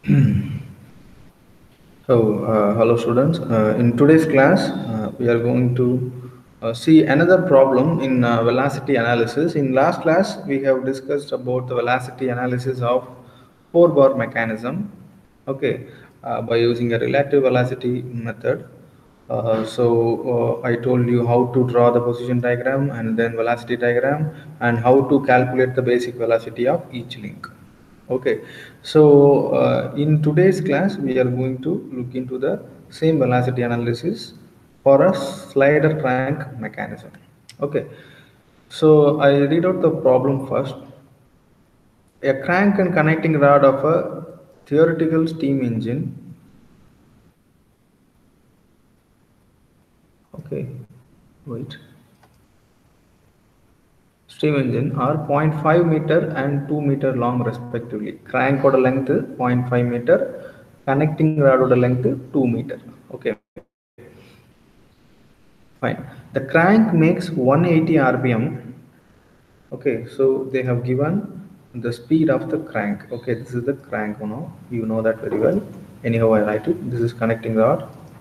So, uh, hello students. Uh, in today's class, uh, we are going to uh, see another problem in uh, velocity analysis. In last class, we have discussed about the velocity analysis of four bar mechanism. Okay, uh, by using a relative velocity method. Uh, so uh, I told you how to draw the position diagram and then velocity diagram and how to calculate the basic velocity of each link okay so uh, in today's class we are going to look into the same velocity analysis for a slider crank mechanism okay so i read out the problem first a crank and connecting rod of a theoretical steam engine okay wait steam engine are 0.5 meter and 2 meter long respectively crank oda length 0.5 meter connecting rod oda length 2 meter okay fine the crank makes 180 rpm okay so they have given the speed of the crank okay this is the crank you know you know that very well anyhow i write it this is connecting rod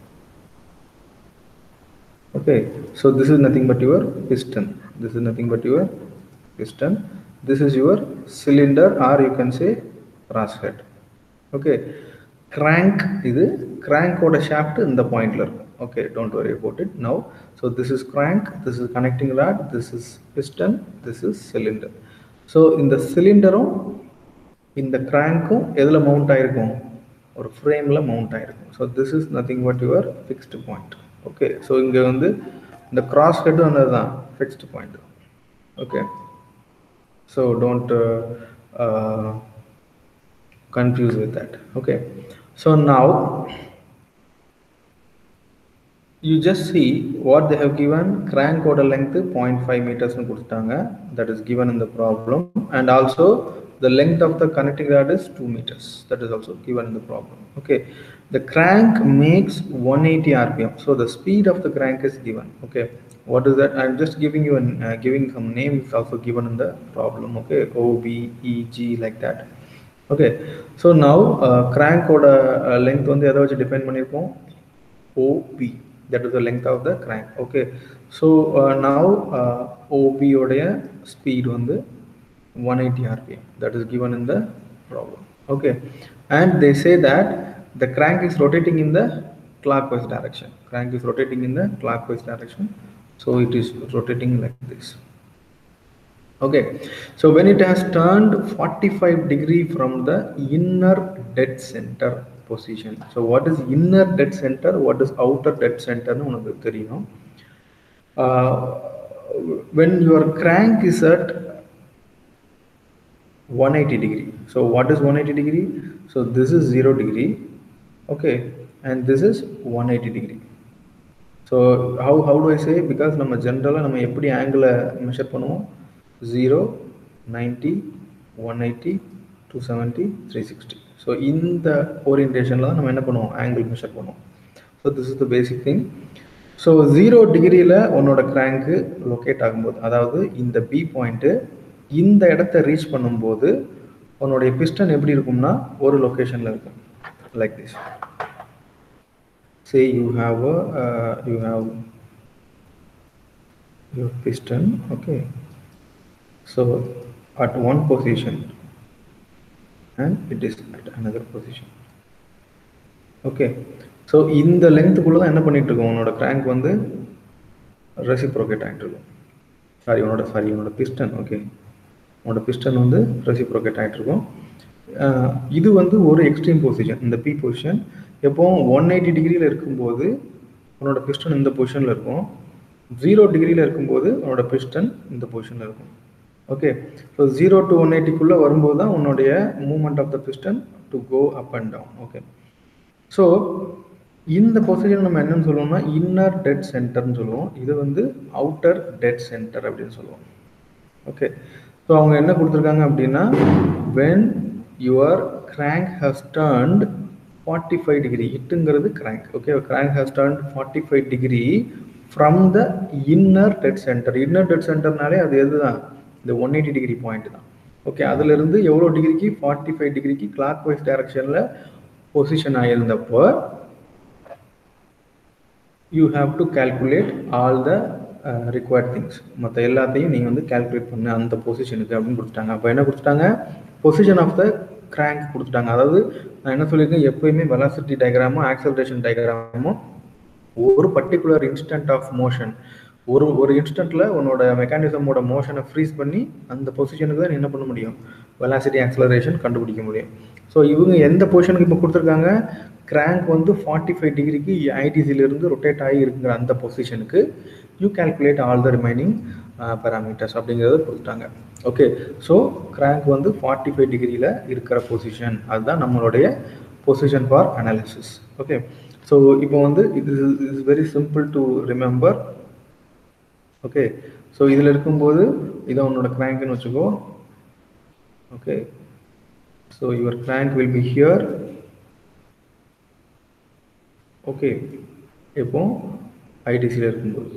okay so this is nothing but your piston this is nothing but your piston this is your cylinder or you can say cross head okay crank இது crank ஓட shaft இந்த பாயிண்ட்ல இருக்கும் okay don't worry about it now so this is crank this is connecting rod this is piston this is cylinder so இந்த சிலிண்டரும் இந்த கிராங்க்கும் எதில் mount ஆயிருக்கும் ஒரு ஃப்ரேமில் மவுண்ட் ஆயிருக்கும் so this is nothing but your fixed point okay so இங்கே வந்து இந்த கிராஸ் ஹெட்டும் வந்தது தான் fixed point okay so don't confuse with that okay so now you just see what they have given crank order length 0.5 meters னு கொடுத்துட்டாங்க that is given in the problem and also the length of the connecting rod is 2 meters that is also given in the problem okay the crank makes 180 rpm so the speed of the crank is given okay what is that i'm just giving you an uh, giving some name is also given in the problem okay o b e g like that okay so now uh, crank ஓட uh, length வந்து எதை வச்சு define பண்ணியிருக்கோம் OB that is the length of the crank okay so uh, now uh, OB உடைய speed வந்து 180 rpm that is given in the problem okay and they say that the crank is rotating in the clockwise direction crank is rotating in the clockwise direction so it is rotating like this okay so when it has turned 45 degree from the inner dead center position so what is inner dead center what is outer dead center னு உனக்கு தெரியணும் uh, when your crank is at 180 degree so what is 180 degree so this is 0 degree okay and this is 180 degree so how how do i say because நம்ம ஜென்ரலா நம்ம எப்படி ஆங்கிளை measure பண்ணுவோம் 0 90 180 270 360 so இந்த ஓரியன்டேஷனில் தான் நம்ம என்ன பண்ணுவோம் ஆங்கிள் மெஷர் பண்ணுவோம் so this is the basic thing so zero டிகிரியில் உன்னோட கிராங்க்கு லொக்கேட் ஆகும்போது அதாவது இந்த பி பாயிண்ட்டு இந்த இடத்த ரீச் பண்ணும்போது உன்னுடைய பிஸ்டன் எப்படி இருக்கும்னா ஒரு லொக்கேஷனில் இருக்கும் like this say you have a you have your piston okay so at one position and it is at another position okay so இந்த லென்த்துக்குள்ளே தான் என்ன பண்ணிட்டு இருக்கோம் உன்னோட கிராங்க் வந்து ரெசிப்ரோகேட் ஆகிட்டு இருக்கும் சாரி உன்னோட சாரி உன்னோட பிஸ்டன் ஓகே உன்னோட பிஸ்டன் வந்து ரெசிப்ரோகேட் ஆகிட்டு இருக்கும் இது வந்து ஒரு எக்ஸ்ட்ரீம் பொசிஷன் இந்த பி பொசிஷன் எப்போ ஒன் எயிட்டி டிகிரியில் இருக்கும்போது உன்னோட பிஸ்டன் இந்த பொசிஷனில் இருக்கும் ஜீரோ டிகிரியில் இருக்கும்போது உன்னோட பிஸ்டன் இந்த பொசிஷனில் இருக்கும் okay so zero to one எயிட்டிக்குள்ளே வரும்போது தான் உன்னுடைய movement of the piston to go up and down okay so இந்த பொசிஷன் நம்ம என்னன்னு சொல்லுவோம்னா இன்னர் டெட் சென்டர்னு சொல்லுவோம் இது வந்து அவுட்டர் டெட் சென்டர் அப்படின்னு சொல்லுவோம் ஓகே ஸோ அவங்க என்ன கொடுத்துருக்காங்க அப்படின்னா when your crank has turned forty five degree இட்டுங்கிறது crank okay crank has turned forty five degree from the inner dead centre inner dead சென்டர்னாலே அது எதுதான் இந்த ஒன் எயிட்டி டிகிரி பாயிண்ட் தான் ஓகே அதிலிருந்து எவ்வளோ டிகிரிக்கு ஃபார்ட்டி ஃபைவ் டிகிரிக்கு கிளாக் வைஸ் டைரக்ஷனில் பொசிஷன் ஆகியிருந்தப்போ you have to calculate all the required things மற்ற எல்லாத்தையும் நீங்கள் வந்து கால்குலேட் பண்ண அந்த பொசிஷனுக்கு அப்படின்னு கொடுத்துட்டாங்க அப்போ என்ன கொடுத்துட்டாங்க பொசிஷன் ஆஃப் த கிராங்க் கொடுத்துட்டாங்க அதாவது நான் என்ன சொல்லியிருக்கேன் எப்பயுமே வெலாசிட்டி டயக்ராமோ ஆக்சலரேஷன் டயக்ராமோ ஒரு பர்டிகுலர் இன்ஸ்டன்ட் ஆஃப் மோஷன் ஒரு ஒரு இன்ஸ்டன்ட்ல உன்னோட மெக்கானிசமோட மோஷனை ஃப்ரீஸ் பண்ணி அந்த பொசிஷனுக்கு தான் நீ என்ன பண்ண முடியும் வெலாசிட்டி ஆக்சலரேஷன் கண்டுபிடிக்க முடியும் ஸோ இவங்க எந்த பொசிஷனுக்கு இப்போ கொடுத்துருக்காங்க கிராங்க் வந்து ஃபார்ட்டி ஃபைவ் டிகிரிக்கு ஐடிசியிலிருந்து ரொட்டேட் ஆகி இருக்கிற அந்த பொசிஷனுக்கு you calculate all the remaining parameters அப்படிங்கிறத கொடுத்துட்டாங்க ஓகே ஸோ கிராங்க் வந்து ஃபார்ட்டி ஃபைவ் டிகிரியில் இருக்கிற பொசிஷன் அதுதான் நம்மளுடைய position for analysis okay so இப்போ வந்து இது is very simple to remember okay so இதில் இருக்கும்போது இதை உன்னோட கிராங்க்னு வச்சுக்கோ okay so your crank will be here okay இப்போ ஐடிசியில் இருக்கும்போது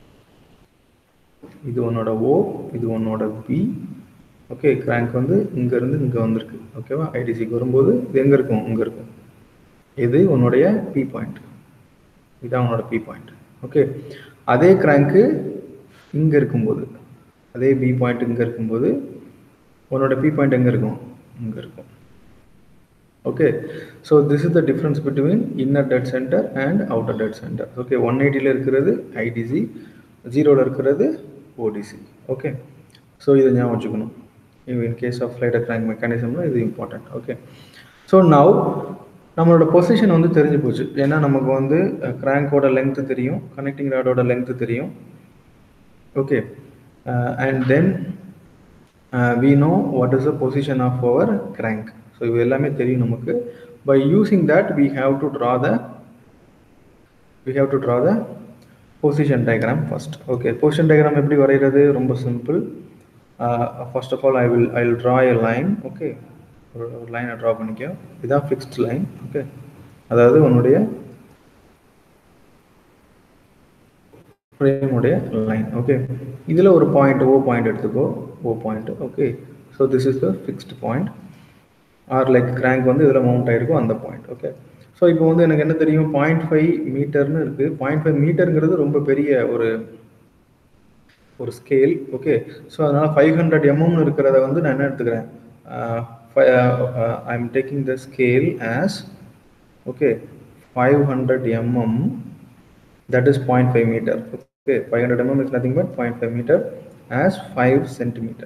இது உன்னோட ஓ இது உன்னோட பி ஓகே கிராங்க் வந்து இங்கேருந்து இங்கே வந்திருக்கு ஓகேவா ஐடிசிக்கு வரும்போது இது எங்கே இருக்கும் இங்கே இருக்கும் இது உன்னுடைய பி பாயிண்ட் இதான் உன்னோட பி பாயிண்ட் ஓகே அதே கிராங்க்கு இங்கே இருக்கும்போது அதே பி பாயிண்ட் இங்கே இருக்கும்போது உன்னோட பி பாயிண்ட் எங்கே இருக்கும் இங்கே இருக்கும் okay so this is the difference between inner dead centre and outer dead centre okay one எயிட்டியில் இருக்கிறது ஐடிசி ஜீரோவில் இருக்கிறது ஓடிசி ஓகே ஸோ இதை ஞாபகம் வச்சுக்கணும் in case of flight crank மெக்கானிசம்னா இது இம்பார்ட்டன்ட் ஓகே ஸோ நவ் நம்மளோட பொசிஷன் வந்து தெரிஞ்சு போச்சு ஏன்னா நமக்கு வந்து கிராங்கோட லென்த்து தெரியும் கனெக்டிங் ராடோட லென்த்து தெரியும் okay and then we know what is the position of our crank so இது எல்லாமே தெரியும் நமக்கு by using that we have to draw the we have to draw the position diagram first okay position diagram எப்படி வரைகிறது ரொம்ப simple first of all I will I will draw a line okay ஒரு ஒரு லைனை draw பண்ணிக்கோ இதான் fixed line okay அதாவது உன்னுடைய ஃப்ரேமுடைய லைன் ஓகே இதில் ஒரு பாயிண்ட் ஓ பாயிண்ட் எடுத்துக்கோ O point okay so this is the fixed point or like crank வந்து இதில் மவுண்ட் ஆயிருக்கும் அந்த பாயிண்ட் ஓகே ஸோ இப்போ வந்து எனக்கு என்ன தெரியும் பாயிண்ட் ஃபைவ் மீட்டர்னு இருக்குது பாயிண்ட் ஃபைவ் மீட்டருங்கிறது ரொம்ப பெரிய ஒரு ஒரு ஸ்கேல் ஓகே ஸோ அதனால் ஃபைவ் ஹண்ட்ரட் எம்எம்னு இருக்கிறத வந்து நான் என்ன எடுத்துக்கிறேன் I am taking the scale as okay five hundred mm that is 0.5 meter okay 500 mm is nothing but 0.5 meter as 5 centimeter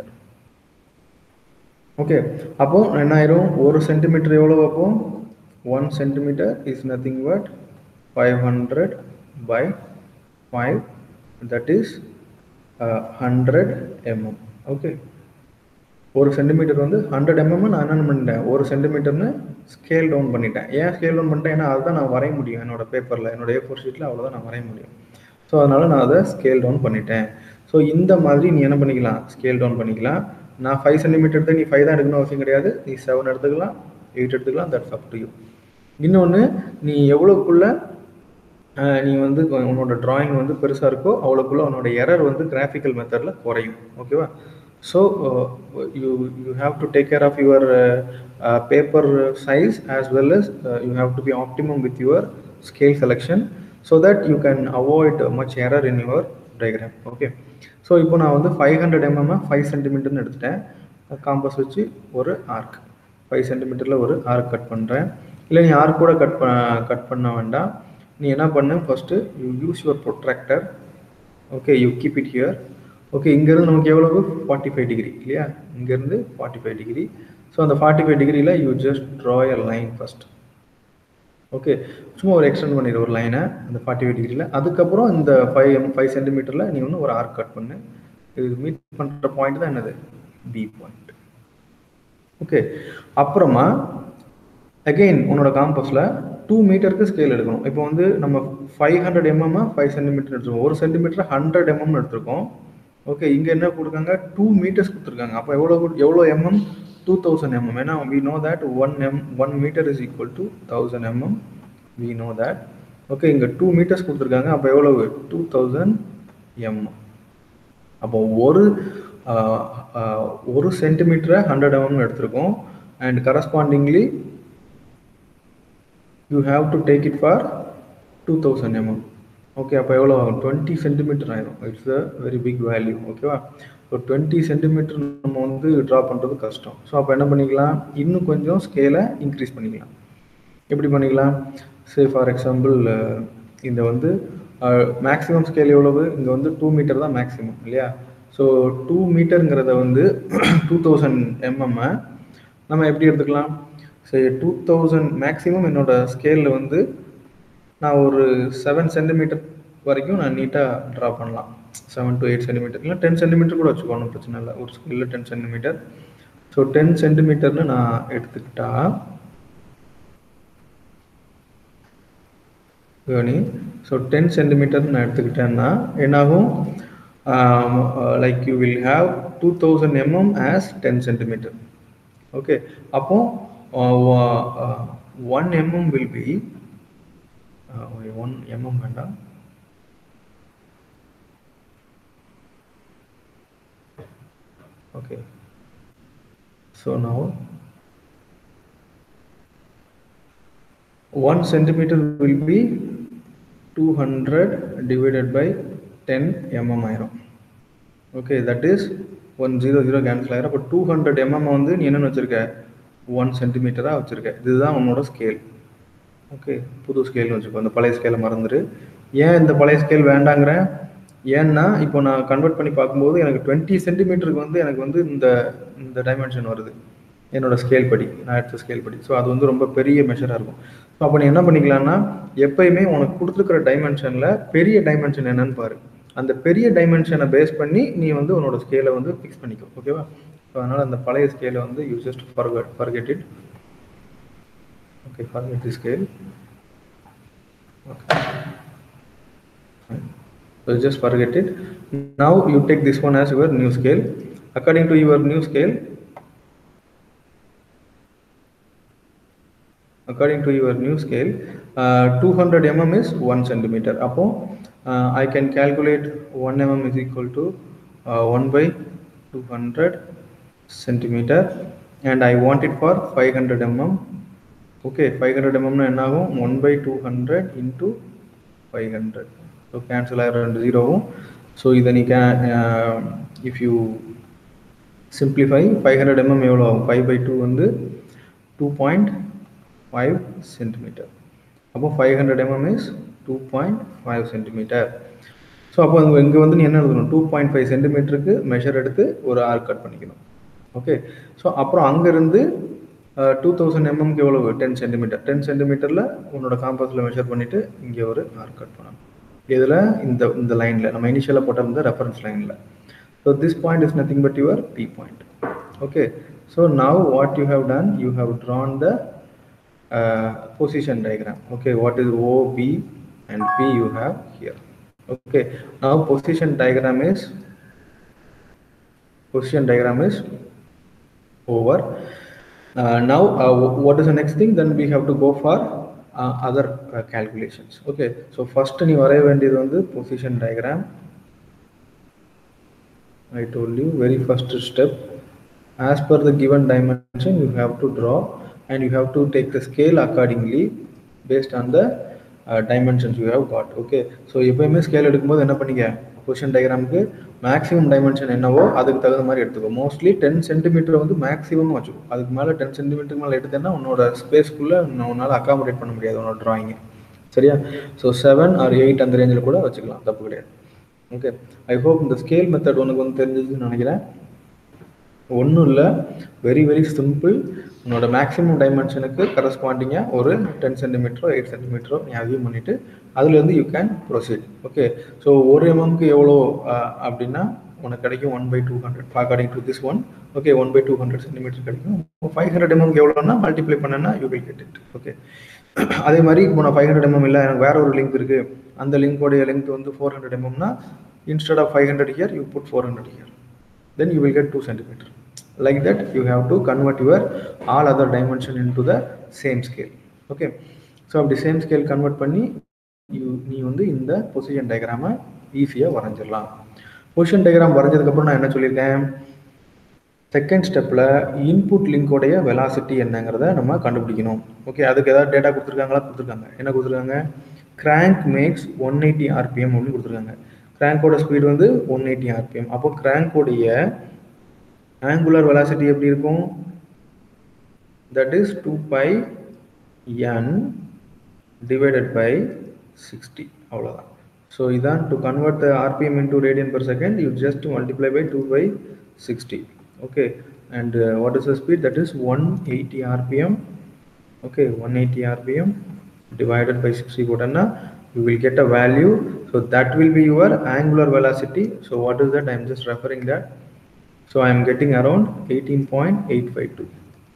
okay அப்போ என்ன ஆயிரும் ஒரு சென்டிமீட்டர் எவ்வளோ அப்போ one centimetre is nothing but five hundred by five that is hundred mm okay ஒரு centimetre வந்து hundred mm நான் என்ன பண்ணிட்டேன் ஒரு சென்டிமீட்டர்னு ஸ்கேல் டவுன் பண்ணிட்டேன் ஏன் ஸ்கேல் டவுன் பண்ணிட்டேன் ஏன்னா அதுதான் நான் வரைய முடியும் என்னோட பேப்பரில் என்னோட ஏ ஃபோர் ஷீட்டில் அவ்வளோதான் நான் வரைய முடியும் ஸோ அதனால் நான் அதை ஸ்கேல் டவுன் பண்ணிட்டேன் ஸோ இந்த மாதிரி நீ என்ன பண்ணிக்கலாம் ஸ்கேல் டவுன் பண்ணிக்கலாம் நான் ஃபைவ் சென்டிமீட்டர் எடுத்து நீ ஃபைவ் தான் எடுக்கணும் அவசியம் கிடையாது நீ செவன் எடுத்துக்கலாம் எயிட் எடுத்துக்கலாம் தட்ஸ் அப் டு யூ இன்னொன்று நீ எவ்வளோக்குள்ள நீ வந்து உன்னோட டிராயிங் வந்து பெருசாக இருக்கோ அவ்வளோக்குள்ள உன்னோட எரர் வந்து கிராஃபிக்கல் மெத்தடில் குறையும் ஓகேவா so uh, you you have to take care of your uh, uh, paper size as well as you have to be optimum with your scale selection so that you can avoid much error in your diagram okay so இப்போ நான் வந்து five hundred mm five சென்டிமீட்டர்னு எடுத்துட்டேன் compass வச்சு ஒரு arc five சென்டிமீட்டரில் ஒரு arc cut பண்ணுறேன் இல்லை நீ ஆர்க் கூட கட் ப கட் பண்ண வேண்டாம் நீ என்ன பண்ணு first you use your protractor okay you keep it here okay இங்கேருந்து நமக்கு எவ்வளவு ஃபார்ட்டி ஃபைவ் டிகிரி இல்லையா இங்கேருந்து ஃபார்ட்டி ஃபைவ் டிகிரி ஸோ அந்த ஃபார்ட்டி ஃபைவ் டிகிரியில் you just draw a line first okay சும்மா ஒரு எக்ஸ்டெண்ட் பண்ணிடு ஒரு லைனை அந்த ஃபார்ட்டி ஃபைவ் டிகிரியில் அதுக்கப்புறம் இந்த ஃபைவ் எம் ஃபைவ் சென்டிமீட்டரில் நீ ஒன்று ஒரு ஆர்க் கட் பண்ணு இது மீட் பண்ணுற பாயிண்ட் தான் என்னது பி பாயிண்ட் ஓகே அப்புறமா அகெயின் உன்னோட காம்பஸில் டூ மீட்டருக்கு ஸ்கேல் எடுக்கணும் இப்போ வந்து நம்ம five hundred mm five centimetre எடுத்துருக்கோம் ஒரு சென்டிமீட்டர் ஹண்ட்ரட் எம்எம் எடுத்திருக்கோம் ஓகே இங்கே என்ன கொடுக்காங்க டூ மீட்டர்ஸ் கொடுத்துருக்காங்க அப்போ எவ்வளோ எவ்வளோ எம்எம் டூ தௌசண்ட் எம்எம் ஏன்னா we know that one m one metre is equal to thousand mm we know that okay இங்கே டூ மீட்டர்ஸ் கொடுத்துருக்காங்க அப்போ எவ்வளவு டூ தௌசண்ட் எம் அப்போ ஒரு ஒரு சென்டிமீட்டரை ஹண்ட்ரட் எம்எம் எடுத்திருக்கோம் and correspondingly you have to take it for two thousand mm okay அப்போ எவ்வளோ ஆகும் டுவெண்ட்டி சென்டிமீட்டர் ஆயிரும் it's a very big value ஓகேவா ஸோ டுவெண்ட்டி சென்டிமீட்டர் நம்ம வந்து ட்ரா பண்ணுறது கஷ்டம் ஸோ அப்போ என்ன பண்ணிக்கலாம் இன்னும் கொஞ்சம் ஸ்கேலை இன்க்ரீஸ் பண்ணிக்கலாம் எப்படி பண்ணிக்கலாம் சே ஃபார் எக்ஸாம்பிள் இந்த வந்து மேக்ஸிமம் ஸ்கேல் எவ்வளவு இங்கே வந்து டூ மீட்டர் தான் மேக்ஸிமம் இல்லையா ஸோ டூ மீட்டருங்கிறத வந்து டூ தௌசண்ட் எம்எம் நம்ம எப்படி எடுத்துக்கலாம் சரி டூ தௌசண்ட் மேக்ஸிமம் என்னோட ஸ்கேலில் வந்து நான் ஒரு செவன் சென்டிமீட்டர் வரைக்கும் நான் நீட்டாக ட்ரா பண்ணலாம் செவன் டு எயிட் சென்டிமீட்டர் இல்லை டென் சென்டிமீட்டர் கூட வச்சுக்கோணும் பிரச்சனை இல்லை ஒரு ஸ்கேலில் டென் சென்டிமீட்டர் ஸோ டென் சென்டிமீட்டர்னு நான் எடுத்துக்கிட்டா கவனி ஸோ டென் சென்டிமீட்டர் நான் எடுத்துக்கிட்டேன்னா என்னாகும் like you will have two thousand mm as ten centimetre okay அப்போ one mm will be one mm வேண்டாம் okay so now 1 centimeter will be 200 divided by 10 mm ஆயிரும் ஓகே that is one zero zero cancel ஆயிரும் அப்போ two hundred MM வந்து நீ என்னென்னு வச்சுருக்க ஒன் சென்டிமீட்டராக வச்சுருக்க இதுதான் உன்னோட ஸ்கேல் ஓகே புது ஸ்கேல்னு வச்சுக்கோ அந்த பழைய ஸ்கேலை மறந்துடு ஏன் இந்த பழைய ஸ்கேல் வேண்டாங்கிறேன் ஏன்னா இப்போ நான் கன்வெர்ட் பண்ணி பார்க்கும்போது எனக்கு டுவெண்ட்டி சென்டிமீட்டருக்கு வந்து எனக்கு வந்து இந்த இந்த டைமென்ஷன் வருது என்னோட ஸ்கேல் படி நான் எடுத்த ஸ்கேல் படி ஸோ அது வந்து ரொம்ப பெரிய மெஷராக இருக்கும் ஸோ அப்போ நீ என்ன பண்ணிக்கலாம்னா எப்பயுமே உனக்கு கொடுத்துருக்கிற டைமென்ஷனில் பெரிய டைமென்ஷன் என்னன்னு பாரு அந்த பெரிய டைமென்ஷனை பேஸ் பண்ணி நீ வந்து உன்னோட ஸ்கேலை வந்து ஃபிக்ஸ் பண்ணிக்கோ ஓகேவா ஸோ அதனால் அந்த பழைய ஸ்கேலை வந்து you just forgot forget it okay forget the scale okay so just forget it now you take this one as your new scale according to your new scale according to your new scale uh, 200 mm is 1 centimeter அப்போ uh, I can calculate 1 mm is equal to uh, 1 by 200 centimeter and I want it for 500 mm okay 500 mm என்ன ஆகும் 1 by 200 into 500 so cancel ஆகிற ரெண்டு ஜீரோவும் so இதை நீ கே if you simplify five hundred mm எவ்வளோ ஆகும் ஃபைவ் பை டூ வந்து டூ பாயிண்ட் ஃபைவ் சென்டிமீட்டர் அப்போ five hundred mm is two point five centimetre so அப்போ இங்கே வந்து நீ என்ன எழுதணும் டூ பாயிண்ட் ஃபைவ் சென்டிமீட்டருக்கு மெஷர் எடுத்து ஒரு ஆர்க் கட் பண்ணிக்கணும் ஓகே ஸோ அப்புறம் அங்கேருந்து டூ தௌசண்ட் எம்எம்க்கு எவ்வளவு டென் சென்டிமீட்டர் டென் சென்டிமீட்டரில் உன்னோட காம்பஸில் மெஷர் பண்ணிவிட்டு இங்கே ஒரு ஆர்க் கட் பண்ணணும் இதில் இந்த இந்த லைனில் நம்ம இனிஷியலாக போட்ட இந்த ரெஃபரன்ஸ் லைனில் so this point is nothing but your B point okay so now what you have done you have drawn the position diagram okay what is O B and P you have here okay now position diagram is position diagram is over uh, now uh, what is the next thing then we have to go for uh, other uh, calculations okay so first நீ வரைய வேண்டியது வந்து position diagram I told you very first step as per the given dimension you have to draw and you have to take the scale accordingly based on the uh, dimensions you have got okay so எப்பயுமே scale எடுக்கும்போது என்ன பண்ணிக்க position டயக்ராமுக்கு maximum dimension என்னவோ அதுக்கு தகுந்த மாதிரி எடுத்துக்கோ mostly ten centimetre வந்து மேக்ஸிமம் வச்சுக்கோ அதுக்கு மேலே டென் சென்டிமீட்டருக்கு மேலே எடுத்தேன்னா உன்னோட ஸ்பேஸ்க்குள்ளே உன்னால் அகாமடேட் பண்ண முடியாது உன்னோட டிராயிங்கை சரியா ஸோ செவன் ஆர் எயிட் அந்த ரேஞ்சில் கூட வச்சுக்கலாம் தப்பு கிடையாது ஓகே ஐ ஹோப் இந்த ஸ்கேல் மெத்தட் உனக்கு வந்து தெரிஞ்சதுன்னு நினைக்கிறேன் ஒன்றும் இல்லை வெரி வெரி சிம்பிள் உன்னோட மேக்ஸிமம் டைமென்ஷனுக்கு கரஸ்பாண்டிங்காக ஒரு டென் சென்டிமீட்டரோ எயிட் சென்டிமீட்டரோ நீ அவியூ பண்ணிவிட்டு அதுலேருந்து you can proceed okay so ஒரு எம்எம்க்கு எவ்வளோ அப்படின்னா உனக்கு கிடைக்கும் one by two hundred according to this one okay one by two hundred centimetre கிடைக்கும் ஃபைவ் ஹண்ட்ரட் எம்எம்க்கு எவ்வளோனா மல்டிப்ளை பண்ணனா you will get it okay அதே மாதிரி இப்போ நான் ஃபைவ் ஹண்ட்ரட் எம்எம் இல்லை எனக்கு வேற ஒரு லிங்க் இருக்குது அந்த லிங்கோடைய லெங்க் வந்து four hundred எம்எம்னா instead of five hundred year you put four hundred year then you will get 2 centimeter like that you have to convert your all other dimension into the same scale okay so அப்படி same scale convert பண்ணி you நீ வந்து இந்த position டயக்ராமை ஈஸியாக வரைஞ்சிடலாம் position diagram வரைஞ்சதுக்கப்புறம் நான் என்ன சொல்லியிருக்கேன் second ஸ்டெப்பில் இன்புட் லிங்கோடைய வெலாசிட்டி என்னங்கிறத நம்ம கண்டுபிடிக்கணும் ஓகே அதுக்கு ஏதாவது டேட்டா கொடுத்துருக்காங்களா கொடுத்துருக்காங்க என்ன கொடுத்துருக்காங்க crank max one eighty RPM அப்படின்னு கொடுத்துருக்காங்க கிராங்கோட ஸ்பீடு வந்து ஒன் எயிட்டி ஆர்பிஎம் அப்போ கிராங்கோடைய ஆங்குலர் வெலாசிட்டி எப்படி இருக்கும் that is two pi N divided by sixty அவ்வளோதான் ஸோ இதான் to convert the RPM into radian per second you just multiply by two pi sixty okay and uh, what is the speed that is 180 rpm okay 180 rpm divided by 60 kodana you will get a value so that will be your angular velocity so what is that i am just referring that so i am getting around 18.852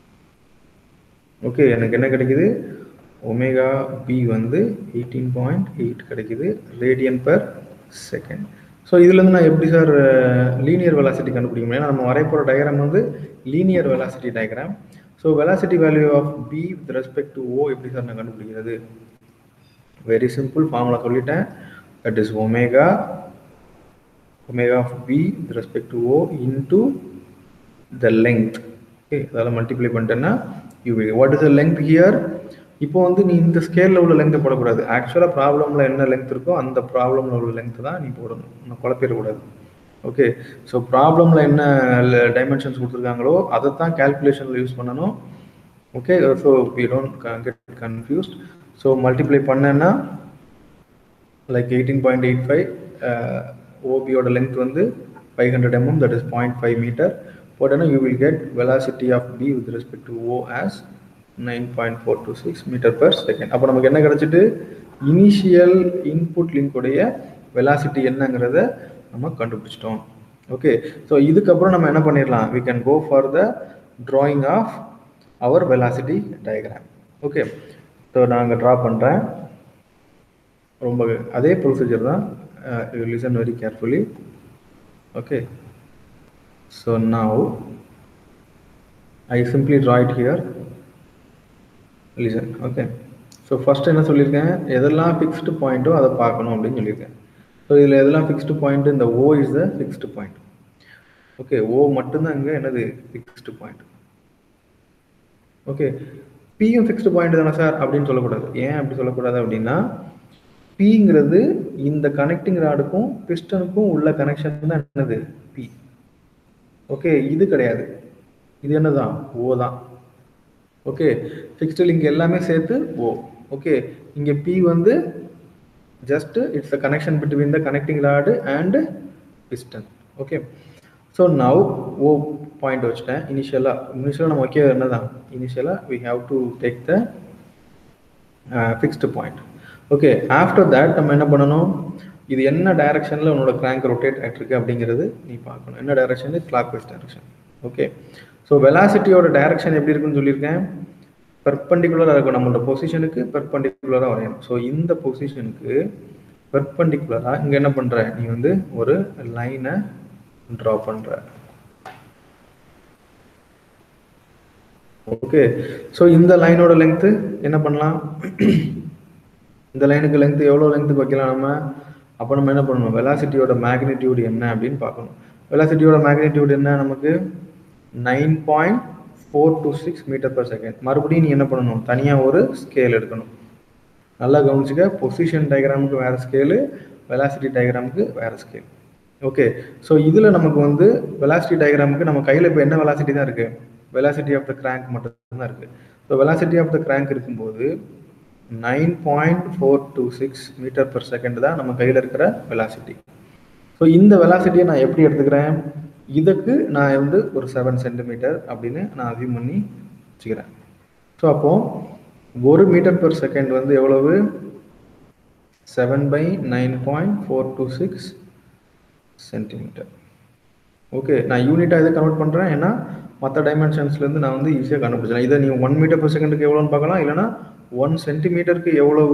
okay எனக்கு என்ன கிடைக்குது omega B வந்து eighteen point eight கிடைக்குது radian per second so இதுலேருந்து நான் எப்படி sir linear velocity கண்டுபிடிக்க முடியும் நம்ம வரைய போகிற டயக்ராம் வந்து linear velocity diagram so velocity value of B with respect to O எப்படி சார் நான் கண்டுபிடிக்கிறது வெரி சிம்பிள் ஃபார்முலா சொல்லிட்டேன் that is omega omega of B with respect to O into the length okay அதெல்லாம் multiply பண்ணிட்டேன்னா you what is the length here இப்போ வந்து நீ இந்த ஸ்கேலில் உள்ள லெங்க் போடக்கூடாது ஆக்சுவலாக ப்ராப்ளமில் என்ன லெங்க் இருக்கோ அந்த ப்ராப்ளமில் உள்ள லெங்க் தான் நீ போடணும் இன்னும் குழப்பிடக்கூடாது ஓகே ஸோ ப்ராப்ளமில் என்ன டைமென்ஷன்ஸ் கொடுத்துருக்காங்களோ அதை தான் கேல்குலேஷனில் யூஸ் பண்ணணும் okay so we don't get confused so multiply பண்ணேன்னா like eighteen point eight five ஓபியோட லென்த் வந்து five hundred mm that is point five metre போட்டோன்னா you will get velocity of B with respect to O as nine point four two six metre per second அப்போ நமக்கு என்ன கிடச்சிட்டு initial input லிங்க்குடைய velocity என்னங்கிறத நம்ம கண்டுபிடிச்சிட்டோம் ஓகே ஸோ இதுக்கப்புறம் நம்ம என்ன பண்ணிடலாம் we can go for the drawing of our velocity diagram okay so நான் அங்கே ட்ரா பண்ணுறேன் ரொம்ப அதே ப்ரொசீஜர் தான் listen very carefully okay so now I simply draw it here listen okay so first என்ன சொல்லியிருக்கேன் எதெல்லாம் ஃபிக்ஸ்டு பாயிண்ட்டோ அதை பார்க்கணும் அப்படின்னு சொல்லியிருக்கேன் ஸோ இதில் எதெல்லாம் ஃபிக்ஸ்டு பாயிண்ட் இந்த O is the fixed point okay O மட்டும்தான் இங்கே என்னது ஃபிக்ஸ்டு பாயிண்ட் ஓகே பியும் ஃபிக்ஸ்டு பாயிண்ட் தானே சார் அப்படின்னு சொல்லக்கூடாது ஏன் அப்படி சொல்லக்கூடாது அப்படின்னா பிங்கிறது இந்த கனெக்டிங் ராடுக்கும் பிஸ்டனுக்கும் உள்ள கனெக்ஷன் தான் என்னது பி ஓகே இது கிடையாது இது என்னதான் ஓ தான் ஓகே ஃபிக்ஸ்டு லிங்க் எல்லாமே சேர்த்து ஓ ஓகே இங்கே பி வந்து just it's the connection between the connecting rod and piston okay so now O point வச்சுட்டேன் இனிஷியலாக இனிஷியலாக நம்ம வைக்க என்னதான் இனிஷியலாக we have to take the fixed point okay after that நம்ம என்ன பண்ணணும் இது என்ன டைரக்ஷனில் உன்னோட கிராங்க் ரொட்டேட் ஆகிட்டுருக்கு அப்படிங்கிறது நீ பார்க்கணும் என்ன direction clockwise direction okay so வெலாசிட்டியோட டைரக்ஷன் எப்படி இருக்குன்னு சொல்லியிருக்கேன் பெர்பண்டிகுலராக இருக்கும் நம்மளோட பொசிஷனுக்கு பெர்பண்டிகுலராக வரையணும் ஸோ இந்த பொசிஷனுக்கு பெர்பண்டிகுலராக இங்கே என்ன பண்ணுற நீ வந்து ஒரு லைனை ட்ரா பண்ணுற ஓகே ஸோ இந்த லைனோட லெங்க்த்து என்ன பண்ணலாம் இந்த லைனுக்கு லெங்க்த்து எவ்வளோ லெங்க்த்துக்கு வைக்கலாம் நம்ம அப்போ நம்ம என்ன பண்ணணும் வெலாசிட்டியோட மேக்னிடியூட் என்ன அப்படின்னு பார்க்கணும் வெலாசிட்டியோட மேக்னிடியூட் என்ன நமக்கு nine point four two six metre per second மறுபடியும் நீ என்ன பண்ணணும் தனியாக ஒரு ஸ்கேல் எடுக்கணும் நல்லா கவனிச்சுக்க பொசிஷன் டயக்ராமுக்கு வேறு ஸ்கேலு வெலாசிட்டி டயக்ராமுக்கு வேறு ஸ்கேல் ஓகே ஸோ இதில் நமக்கு வந்து வெலாசிட்டி டயக்ராமுக்கு நம்ம கையில் இப்போ என்ன வெலாசிட்டி தான் இருக்குது வெலாசிட்டி ஆஃப் த கிராங்க் மட்டும் தான் இருக்குது so velocity of the crank இருக்கும்போது nine point four two six metre per second தான் நம்ம கையில் இருக்கிற வெலாசிட்டி ஸோ இந்த வெலாசிட்டியை நான் எப்படி எடுத்துக்கிறேன் இதுக்கு நான் வந்து ஒரு செவன் சென்டிமீட்டர் அப்படின்னு நான் அசியூம் பண்ணி வச்சுக்கிறேன் ஸோ அப்போது ஒரு மீட்டர் பர் செகண்ட் வந்து எவ்வளவு seven by nine point four two six centimetre okay நான் யூனிட்டாக இதை கன்வெர்ட் பண்ணுறேன் ஏன்னா மற்ற டைமென்ஷன்ஸ்லேருந்து நான் வந்து ஈஸியாக கண்டுபிடிச்சேன் இதை நீங்கள் ஒன் மீட்டர் பர் செகண்டுக்கு எவ்வளோன்னு பார்க்கலாம் இல்லைனா ஒன் சென்டிமீட்டருக்கு எவ்வளவு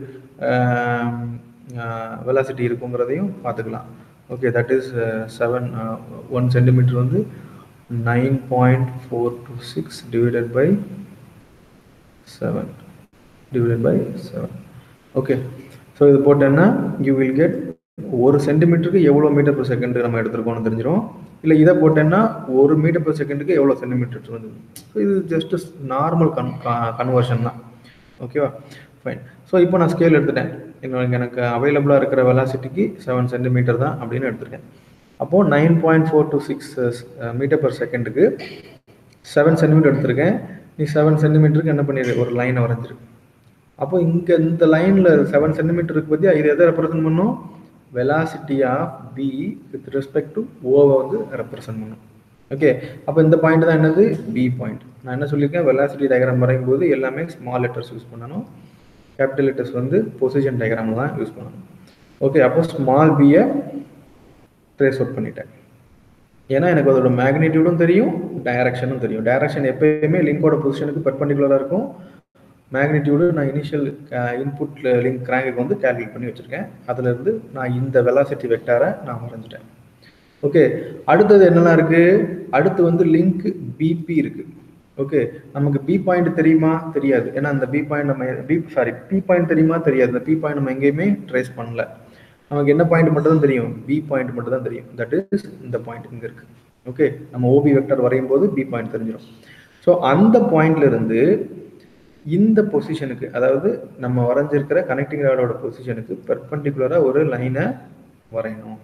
வெலாசிட்டி இருக்குங்கிறதையும் பார்த்துக்கலாம் okay that is seven one centimetre வந்து nine point four two six divided by seven divided by seven okay so இது போட்டேன்னா யூ வில் கெட் ஒரு சென்டிமீட்டருக்கு எவ்வளோ மீட்டர் per செகண்ட் நம்ம எடுத்திருக்கோம்னு தெரிஞ்சிடும் இல்லை இதை போட்டேன்னா ஒரு மீட்டர் per செகண்டுக்கு எவ்வளோ சென்டிமீட்டர் வந்து ஸோ இது ஜஸ்ட் நார்மல் கன் கன்வர்ஷன் தான் ஓகேவா ஃபைன் ஸோ இப்போ நான் ஸ்கேல் எடுத்துட்டேன் என்னோட எனக்கு அவைலபிளாக இருக்கிற வெலாசிட்டிக்கு செவன் சென்டிமீட்டர் தான் அப்படின்னு எடுத்திருக்கேன் அப்போது nine point four two six metre per செகண்டுக்கு செவன் சென்டிமீட்டர் எடுத்திருக்கேன் நீ செவன் சென்டிமீட்டருக்கு என்ன பண்ணிடு ஒரு லைனை வரைஞ்சிரு அப்போ இங்கே இந்த லைனில் செவன் சென்டிமீட்டருக்கு பற்றி இது எதை ரெப்ரசன்ட் பண்ணும் velocity of B with respect to ஓவை வந்து ரெப்ரசன்ட் பண்ணும் ஓகே அப்போ இந்த பாயிண்ட் தான் என்னது பி பாயிண்ட் நான் என்ன சொல்லியிருக்கேன் வெலாசிட்டி டயக்ராம் வரையும் போது எல்லாமே ஸ்மால் லெட்டர்ஸ் யூஸ் பண்ணணும் கேபிட்டல் லெட்டர்ஸ் வந்து பொசிஷன் டயக்ராம் தான் யூஸ் பண்ணணும் ஓகே அப்போ ஸ்மால் பியை ட்ரேஸ் அவுட் பண்ணிட்டேன் ஏன்னா எனக்கு அதோட மேக்னிடியூடும் தெரியும் டைரக்ஷனும் தெரியும் டைரக்ஷன் எப்பயுமே லிங்கோட பொசிஷனுக்கு பெர்பெண்டிகுலராக இருக்கும் மேக்னிடியூடு நான் இனிஷியல் இன்புட் லிங்க் கிராங்குக்கு வந்து கால்குலேட் பண்ணி வச்சுருக்கேன் அதுலேருந்து நான் இந்த வெலாசிட்டி வெக்டாரை நான் வரைஞ்சிட்டேன் ஓகே அடுத்தது என்னெல்லாம் இருக்குது அடுத்து வந்து லிங்க் பிபி இருக்குது ஓகே நமக்கு பி பாயிண்ட் தெரியுமா தெரியாது ஏன்னா அந்த பி பாயிண்ட் நம்ம பி சாரி பி பாயிண்ட் தெரியுமா தெரியாது அந்த பி பாயிண்ட் நம்ம எங்கேயுமே ட்ரேஸ் பண்ணல நமக்கு என்ன பாயிண்ட் மட்டும் தான் தெரியும் பி பாயிண்ட் மட்டும் தான் தெரியும் தட் இஸ் இந்த பாயிண்ட் இங்கே இருக்கு ஓகே நம்ம ஓபி வெக்டர் வரையும் போது பி பாயிண்ட் தெரிஞ்சிடும் ஸோ அந்த பாயிண்ட்ல இருந்து இந்த பொசிஷனுக்கு அதாவது நம்ம வரைஞ்சிருக்கிற கனெக்டிங் ராடோட பொசிஷனுக்கு பெர்பெண்டிகுலராக ஒரு லைனை வரையணும்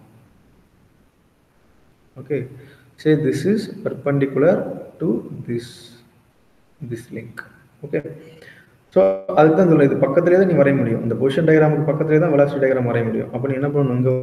okay say this is perpendicular to this this link okay so அதுக்கு தான் சொல்ல இது பக்கத்துலேயே தான் நீ வரைய முடியும் இந்த பொசிஷன் டயக்ராமுக்கு பக்கத்துலேயே தான் வெலாசிட்டி டயக்ராம் வரைய முடியும் அப்போ நீ என்ன பண்ணணும் இங்கே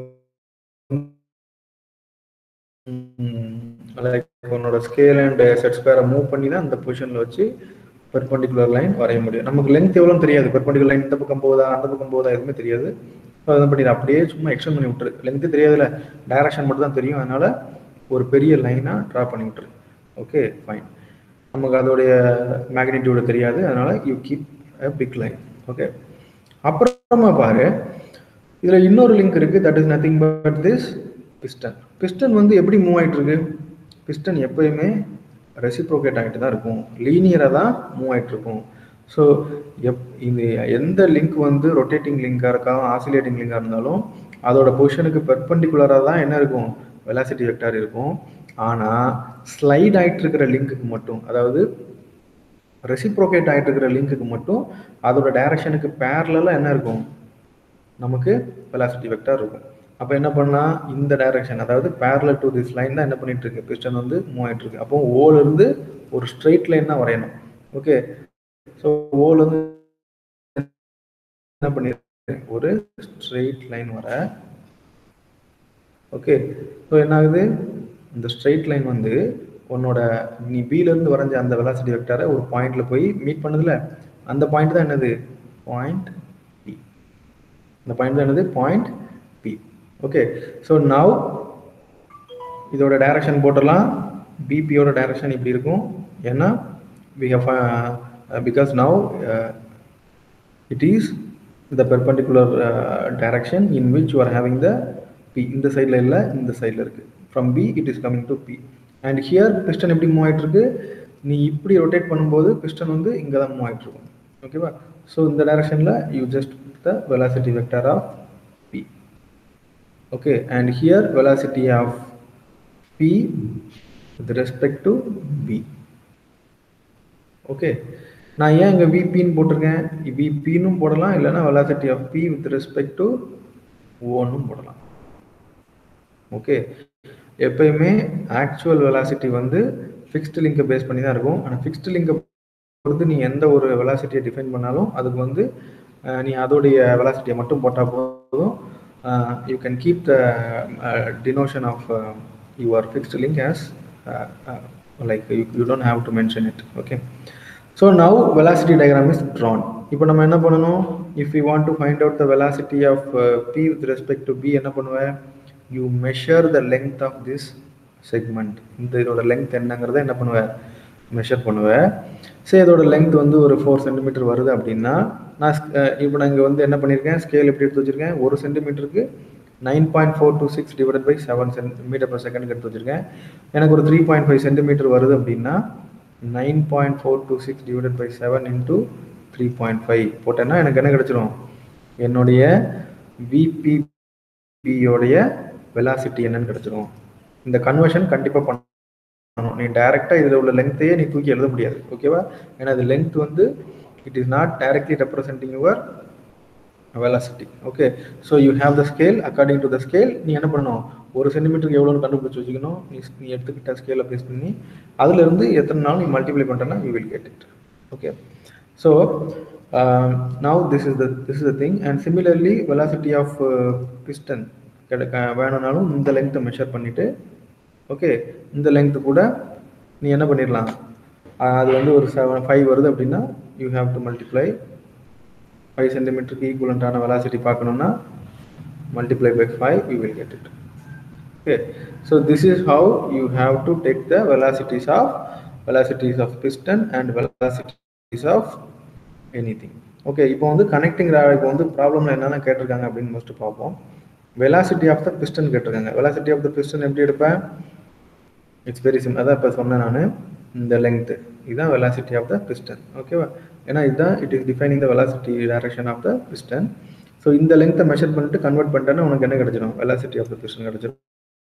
லைக் உன்னோட ஸ்கேல் அண்ட் செட் ஸ்கொயரை மூவ் பண்ணி தான் அந்த பொசிஷனில் வச்சு பெர்பெண்டிகுலர் லைன் வரைய முடியும் நமக்கு லென்த் எவ்வளோன்னு தெரியாது பெர்பெண்டிகுலர் லைன் இந்த பக்கம் போதா அந்த பக்கம் போதா எதுவுமே தெரியாது ஸோ அதை பண்ணி அப்படியே சும்மா எக்ஸ்டெண்ட் பண்ணி விட்டுரு லென்த்து தெரியாதுல டைரக்ஷன் மட்டும் தான் தெரியும் அதனால ஒரு பெரிய லைனாக ட்ரா பண்ணி விட்டுரு ஓகே ஃபைன் நமக்கு அதோடைய மேக்னிடியூடு தெரியாது அதனால you keep a big line okay அப்புறமா பாரு இதில் இன்னொரு லிங்க் இருக்குது that is nothing but this piston piston வந்து எப்படி மூவ் ஆகிட்டு இருக்கு பிஸ்டன் எப்பயுமே ரெசிப்ரோகேட் ஆகிட்டு தான் இருக்கும் லீனியராக தான் மூவ் ஆகிட்டு இருக்கும் ஸோ எப் இது எந்த லிங்க் வந்து ரொட்டேட்டிங் லிங்காக இருக்காலும் ஆசிலேட்டிங் லிங்காக இருந்தாலும் அதோட பொசிஷனுக்கு பெர்பெண்டிகுலராக தான் என்ன இருக்கும் வெலாசிட்டி வெக்டார் இருக்கும் ஆனால் ஸ்லைட் ஆகிட்டு இருக்கிற லிங்க்குக்கு மட்டும் அதாவது ரெசிப்ரோகேட் ஆகிட்டு இருக்கிற லிங்க்குக்கு மட்டும் அதோட டைரக்ஷனுக்கு பேரலாக என்ன இருக்கும் நமக்கு வெலாசிட்டி வெக்டார் இருக்கும் அப்போ என்ன பண்ணலாம் இந்த டைரக்ஷன் அதாவது பேரலல் டு திஸ் லைன் தான் என்ன பண்ணிட்டு இருக்கு பிஸ்டன் வந்து மூவ் ஆகிட்டு இருக்கு அப்போ ஓல இருந்து ஒரு ஸ்ட்ரெயிட் லைன் தான் வரையணும் ஓகே ஸோ ஓல இருந்து என்ன பண்ணிருக்கேன் ஒரு ஸ்ட்ரெயிட் லைன் வர ஓகே ஸோ என்ன ஆகுது இந்த ஸ்ட்ரெயிட் லைன் வந்து உன்னோட நீ பில இருந்து வரைஞ்ச அந்த வெலாசிட்டி வெக்டாரை ஒரு பாயிண்ட்ல போய் மீட் பண்ணுதுல அந்த பாயிண்ட் தான் என்னது பாயிண்ட் பி இந்த பாயிண்ட் தான் என்னது point P okay so now இதோட டைரக்ஷன் போட்டுடலாம் பிபியோட டைரக்ஷன் இப்படி இருக்கும் ஏன்னா we have because now it is the perpendicular direction in which you are having the P இந்த சைடில் இல்லை இந்த சைடில் இருக்கு from B it is coming to P and here piston எப்படி மூவ் ஆகிட்டு இருக்கு நீ இப்படி ரொட்டேட் பண்ணும்போது பிஸ்டன் வந்து இங்கே தான் மூவ் ஆகிட்டு இருக்கும் ஓகேவா ஸோ இந்த டைரக்ஷனில் you just the velocity vector of P okay and here velocity of B with respect to B okay நான் ஏன் இங்கே விபின்னு போட்டிருக்கேன் விபின்னு போடலாம் இல்லைன்னா velocity of B with respect to ஓன்னும் போடலாம் ஓகே எப்பயுமே ஆக்சுவல் வெலாசிட்டி வந்து ஃபிக்ஸ்டு லிங்கை பேஸ் பண்ணி தான் இருக்கும் ஆனால் ஃபிக்ஸ்டு லிங்கை பொறுத்து நீ எந்த ஒரு வெலாசிட்டியை டிஃபைன் பண்ணாலும் அதுக்கு வந்து நீ அதோடைய வெலாசிட்டியை மட்டும் போட்டால் போதும் you can keep the denotation of your fixed link as like you you don't have to mention it okay so now velocity diagram is drawn இப்போ நம்ம என்ன பண்ணணும் if you want to find out the velocity of B with respect to B என்ன பண்ணுவேன் you measure the length of this segment இந்த இதோட length என்னங்கிறத என்ன பண்ணுவேன் மெஷர் பண்ணுவேன் சரி இதோட லெங்க் வந்து ஒரு ஃபோர் சென்டிமீட்டர் வருது அப்படின்னா நான் இப்போ நான் இங்கே வந்து என்ன பண்ணியிருக்கேன் ஸ்கேல் எப்படி எடுத்து வச்சிருக்கேன் ஒரு சென்டிமீட்டருக்கு nine point four two six divide by seven centimetre per second எடுத்து வச்சிருக்கேன் எனக்கு ஒரு த்ரீ பாயிண்ட் ஃபைவ் சென்டிமீட்டர் வருது அப்படின்னா nine point four two six divide by seven into three point five போட்டேன்னா எனக்கு என்ன கிடைச்சிரும் என்னுடைய விபி பிபியோடைய வெலாசிட்டி என்னன்னு கிடைச்சிரும் இந்த கன்வர்ஷன் கண்டிப்பாக பண்ணணும் நீ டைரெக்டாக இதில் உள்ள லென்த்தையே நீ தூக்கி எழுத முடியாது ஓகேவா ஏன்னா இது லென்த் வந்து it is not directly representing your velocity okay so you have the scale according to the scale நீ என்ன பண்ணணும் ஒரு சென்டிமீட்டருக்கு எவ்வளோன்னு கண்டுபிடிச்சி வச்சுக்கணும் நீ நீ எடுத்துக்கிட்ட ஸ்கேலை பேஸ் பண்ணி அதுலேருந்து எத்தனை நாள் நீ மல்டிப்ளை பண்ணுறேன்னா you will get it okay so now this is the this is the thing and similarly velocity of piston கிடைக்க வேணும்னாலும் இந்த லென்த்தை மெஷர் பண்ணிவிட்டு ஓகே இந்த லென்த்து கூட நீ என்ன பண்ணிடலாம் அது வந்து ஒரு செவன் ஃபைவ் வருது அப்படின்னா you have to multiply five சென்டிமீட்டருக்கு ஈக்குவலண்ட்டான வெலாசிட்டி பார்க்கணுன்னா multiply by five you will get it okay so this is how you have to take the velocities of velocities of piston and velocities of anything okay இப்போ வந்து connecting இப்போ வந்து ப்ராப்ளம்ல என்னென்ன கேட்டிருக்காங்க அப்படின்னு ஃபஸ்ட்டு பார்ப்போம் வெலாசிட்டி ஆஃப் த பிஸ்டன் கேட்டிருக்காங்க velocity of the piston எப்படி எடுப்பேன் இட்ஸ் வெரி சிம் அதான் இப்போ சொன்னேன் நான் இந்த லென்த்து இதுதான் வெலாசிட்டி ஆஃப் த பிஸ்டன் ஓகேவா ஏன்னா இதுதான் it is defining the velocity direction of the piston so இந்த லென்த்தை மெஷர் பண்ணிட்டு கன்வெர்ட் பண்ணிட்டேன்னா உனக்கு என்ன கிடைச்சிடும் வெலாசிட்டி ஆஃப் த பிஸ்டன் கிடைச்சிடும்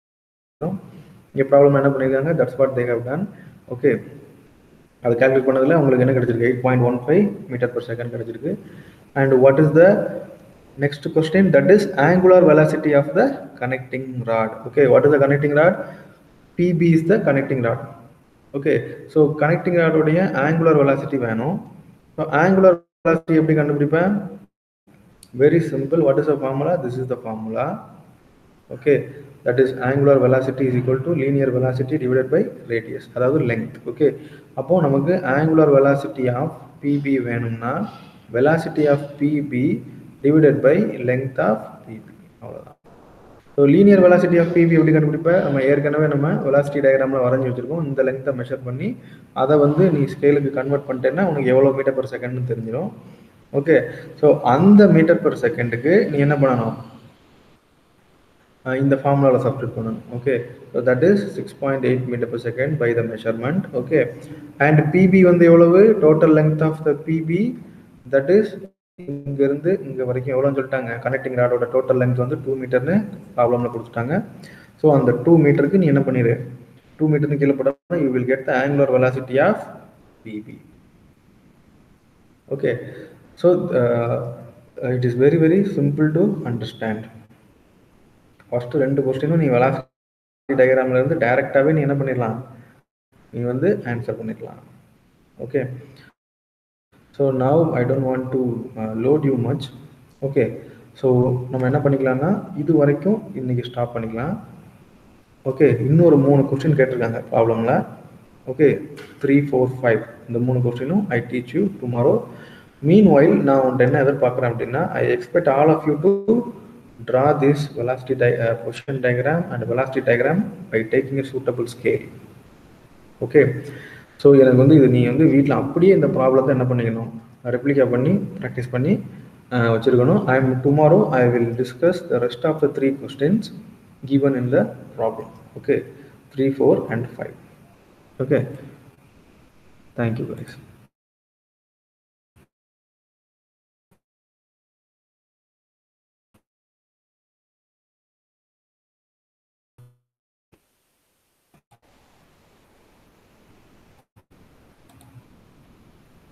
இங்கே ப்ராப்ளம் என்ன பண்ணியிருக்காங்க that's what they have done okay அது கால்குலேட் பண்ணதில் உங்களுக்கு என்ன கிடைச்சிருக்கு eight point one five metre per second கிடைச்சிருக்கு and what is the next question that is angular velocity of the connecting rod okay what is the connecting rod PB is the connecting rod okay so connecting ராடோடைய angular velocity வேணும் so angular velocity எப்படி கண்டுபிடிப்பேன் very simple what is the formula this is the formula okay that is angular velocity is equal to linear velocity divided by radius அதாவது length ஓகே அப்போ நமக்கு angular velocity of PB வேணும்னா velocity of PB divided by length of PB அவ்வளோதான் so linear velocity of PB எப்படி கண்டுபிடிப்ப நம்ம ஏற்கனவே நம்ம வெலாசிட்டி டயக்ராமில் வரைஞ்சி வச்சிருக்கோம் இந்த லெங்த்தை மெஷர் பண்ணி அதை வந்து நீ ஸ்கேலுக்கு கன்வெர்ட் பண்ணிட்டேன்னா உனக்கு எவ்வளோ மீட்டர் பர் செகண்ட்னு தெரிஞ்சிடும் ஓகே ஸோ அந்த மீட்டர் பர் செகண்டுக்கு நீ என்ன பண்ணணும் இந்த ஃபார்முலாவில் சப்ஸ்டியூட் பண்ணணும் okay so that is six point eight metre per second by the measurement okay and PB வந்து எவ்வளவு total length of the PB that is இங்கேருந்து இங்கே வரைக்கும் எவ்வளோன்னு சொல்லிட்டாங்க கனெக்டிங் ராடோட டோட்டல் லென்த் வந்து டூ மீட்டர்னு ப்ராப்ளமில் கொடுத்துட்டாங்க ஸோ அந்த டூ மீட்டருக்கு நீ என்ன பண்ணிடு டூ மீட்டர்னு கீழே போடாமல் you will get the angular velocity of PB okay so it is very very simple to understand first ரெண்டு கொஸ்டினும் நீ வெலாசிட்டி டயக்ராம்ல இருந்து டைரெக்டாகவே நீ என்ன பண்ணிடலாம் நீ வந்து ஆன்சர் பண்ணிடலாம் okay so now I don't want to load you much okay so நம்ம என்ன பண்ணிக்கலாம்னா இது வரைக்கும் இன்னைக்கு ஸ்டாப் பண்ணிக்கலாம் ஓகே இன்னொரு மூணு கொஸ்டின் கேட்டிருக்காங்க ப்ராப்ளமில் ஓகே த்ரீ ஃபோர் ஃபைவ் இந்த மூணு கொஸ்டினும் I teach you tomorrow meanwhile நான் உன்ட்ட என்ன எதிர்பார்க்குறேன் அப்படின்னா I expect all of you to draw this velocity di uh, position diagram and velocity diagram by taking a suitable scale okay so எனக்கு வந்து இது நீ வந்து வீட்டில் அப்படியே இந்த ப்ராப்ளத்தை என்ன பண்ணிக்கணும் ரெப்ளிகா பண்ணி ப்ராக்டிஸ் பண்ணி வச்சுருக்கணும் I am tomorrow I will discuss the rest of the three questions given in the problem okay 3 4 and 5 okay thank you guys